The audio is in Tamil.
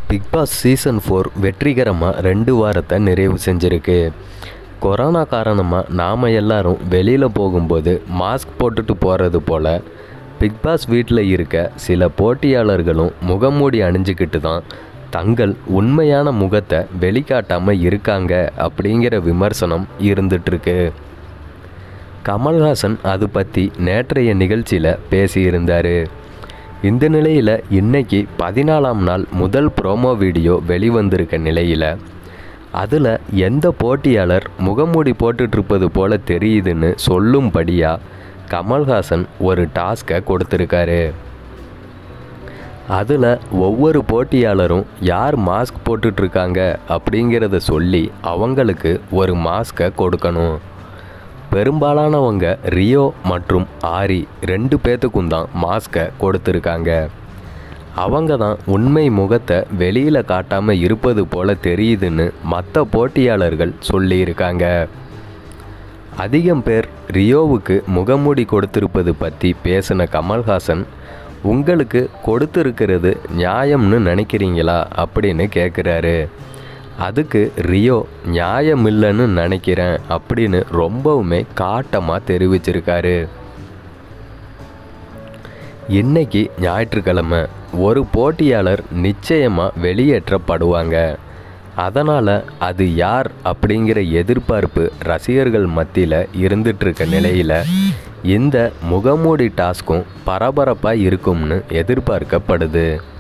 பிக் பாஸ் சீசன் ஃபோர் வெற்றிகரமாக ரெண்டு வாரத்தை நிறைவு செஞ்சுருக்கு கொரோனா காரணமாக நாம் எல்லாரும் வெளியில் போகும்போது மாஸ்க் போட்டுட்டு போகிறது போல் பிக் பாஸ் வீட்டில் இருக்க சில போட்டியாளர்களும் முகமூடி அணிஞ்சுக்கிட்டு தான் தங்கள் உண்மையான முகத்தை வெளிக்காட்டாமல் இருக்காங்க அப்படிங்கிற விமர்சனம் இருந்துகிட்ருக்கு கமல்ஹாசன் அது பற்றி நேற்றைய நிகழ்ச்சியில் பேசியிருந்தார் இந்த நிலையில் இன்னைக்கு பதினாலாம் நாள் முதல் ப்ரோமோ வீடியோ வெளிவந்திருக்க நிலையில் அதில் எந்த போட்டியாளர் முகமூடி போட்டுட்ருப்பது போல தெரியுதுன்னு சொல்லும்படியாக கமல்ஹாசன் ஒரு டாஸ்கை கொடுத்துருக்காரு அதில் ஒவ்வொரு போட்டியாளரும் யார் மாஸ்க் போட்டுட்ருக்காங்க அப்படிங்கிறத சொல்லி அவங்களுக்கு ஒரு மாஸ்கை கொடுக்கணும் பெரும்பாலானவங்க ரியோ மற்றும் ஆரி ரெண்டு பேத்துக்கும் தான் மாஸ்கை கொடுத்துருக்காங்க அவங்க தான் உண்மை முகத்தை வெளியில் காட்டாமல் இருப்பது போல தெரியுதுன்னு மற்ற போட்டியாளர்கள் சொல்லியிருக்காங்க அதிகம் பேர் ரியோவுக்கு முகமூடி கொடுத்திருப்பது பற்றி பேசின கமல்ஹாசன் உங்களுக்கு கொடுத்துருக்கிறது நியாயம்னு நினைக்கிறீங்களா அப்படின்னு கேட்குறாரு அதுக்கு ரியோ நியாயமில்லைன்னு நினைக்கிறேன் அப்படின்னு ரொம்பவுமே காட்டமாக தெரிவிச்சிருக்காரு இன்னைக்கு ஞாயிற்றுக்கிழமை ஒரு போட்டியாளர் நிச்சயமாக வெளியேற்றப்படுவாங்க அதனால் அது யார் அப்படிங்கிற எதிர்பார்ப்பு ரசிகர்கள் மத்தியில் இருந்துகிட்ருக்க நிலையில் இந்த முகமூடி டாஸ்க்கும் பரபரப்பாக இருக்கும்னு எதிர்பார்க்கப்படுது